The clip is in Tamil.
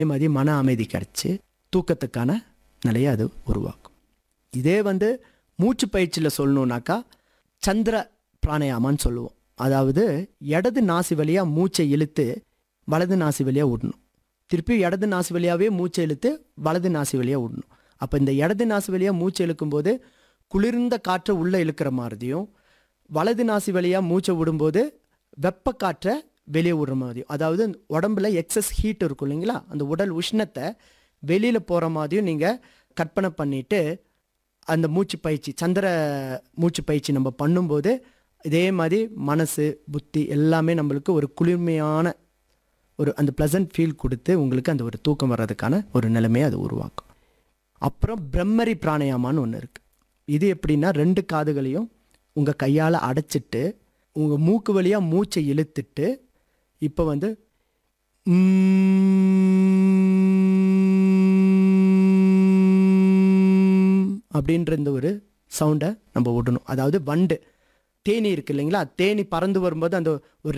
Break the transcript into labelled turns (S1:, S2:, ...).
S1: அதே மாதிரி மன அமைதி கிடச்சி தூக்கத்துக்கான நிலையை அது உருவாக்கும் இதே வந்து மூச்சு பயிற்சியில் சொல்லணுன்னாக்கா சந்திர பிராணயாமான்னு சொல்லுவோம் அதாவது இடது நாசி வழியாக மூச்சை இழுத்து வலது நாசி வழியாக விடணும் திருப்பி இடது நாசி வழியாகவே மூச்சை இழுத்து வலது நாசி வழியாக விடணும் அப்போ இந்த இடது நாசி வழியாக மூச்சை இழுக்கும்போது குளிர்ந்த காற்றை உள்ளே இழுக்கிற மாதிரியும் வலது நாசி வழியாக மூச்சை விடும்போது வெப்ப காற்றை வெளியே விடுற மாதிரியும் அதாவது உடம்புல எக்ஸஸ் ஹீட் இருக்கும் இல்லைங்களா அந்த உடல் உஷ்ணத்தை வெளியில் போகிற மாதிரியும் நீங்கள் கற்பனை பண்ணிட்டு அந்த மூச்சு பயிற்சி சந்திர மூச்சு பயிற்சி நம்ம பண்ணும்போது இதே மாதிரி மனசு புத்தி எல்லாமே நம்மளுக்கு ஒரு குளிர்மையான ஒரு அந்த ப்ளசன்ட் ஃபீல் கொடுத்து உங்களுக்கு அந்த ஒரு தூக்கம் வர்றதுக்கான ஒரு நிலைமையை அது உருவாக்கும் அப்புறம் பிரம்மரி பிராணயாமான்னு ஒன்று இருக்குது இது எப்படின்னா ரெண்டு காதுகளையும் உங்கள் கையால் அடைச்சிட்டு உங்கள் மூக்கு வழியாக மூச்சை இழுத்துட்டு இப்போ வந்து உம் அப்படின்ற இந்த ஒரு சவுண்டை நம்ம விடணும் அதாவது வண்டு தேனி இருக்கு இல்லைங்களா தேனி பறந்து வரும்போது அந்த ஒரு